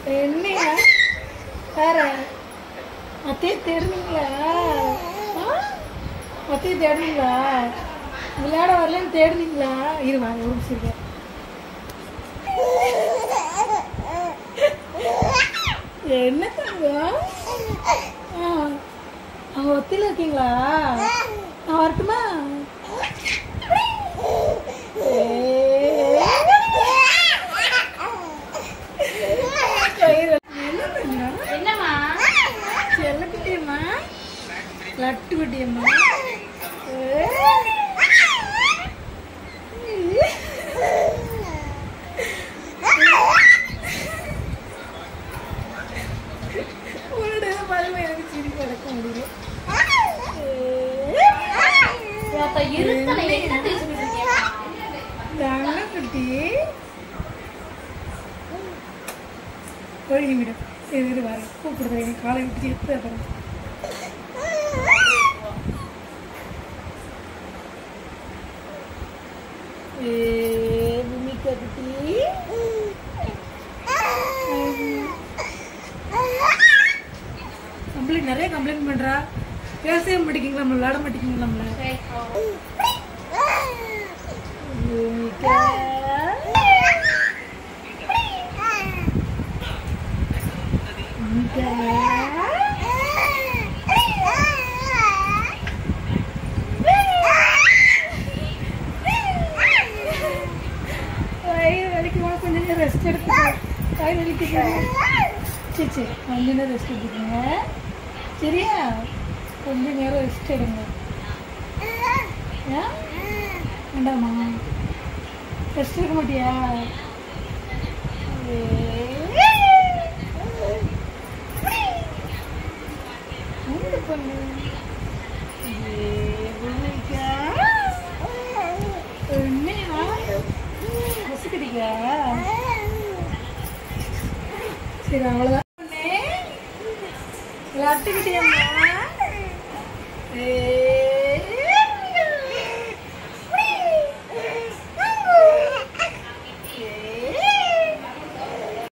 என்னையா வேற அத்தையை தேடுனீங்களா ஆ? அத்தையை தேடுனீங்களா விளையாட வரலன்னு தேடுனீங்களா இரு வாங்க ஒரு நிமிஷம் இருங்க. என்ன தங்கம் ஆ அங்க ஒத்தில இருக்கீங்களா நான் வரட்டுமா ஏய். என்ன தங்கம் என்னம்மா செல்லக்குட்டியம்மா லட்டு குட்டியம்மா உன்னோட பாருங்க எனக்கு சிரிப்பு அடக்க முடியல அப்ப இருக்கல என்ன பேசிட்டு இருக்கீங்க தாங்க குட்டி ஒரு நிமிடம் சரி இது வர கூப்பிடுறேன் எனக்கு காலை விட்டு எடுத்து தரேன் ஏ பூமிகா குட்டி கம்ப்ளைண்ட் நிறைய கம்ப்ளைண்ட் பண்றா பேசவே மாட்டேங்கிங்களா நம்மள விளையாட மாட்டேங்கிங்களா நம்மள பூமிகா பூமிகா வயிறு வலிக்குமா கொஞ்ச நேரம் ரெஸ்ட் எடுத்துக்கோ வயிறு வலிக்குது சரி சரி கொஞ்ச நேரம் ரெஸ்ட் எடுத்துக்கோங்க சரியா கொஞ்ச நேரம் ரெஸ்ட் எடுங்க ஏன் வேண்டாமா ரெஸ்ட் எடுக்க மாட்டியா உண்டு பண்ணு ஏ, பூமிகா. உண்மையா? ரசிக்கிறீங்களா? சரி அவ்வளோதான் விளாட்டுக்கிட்டேம்மா ஏ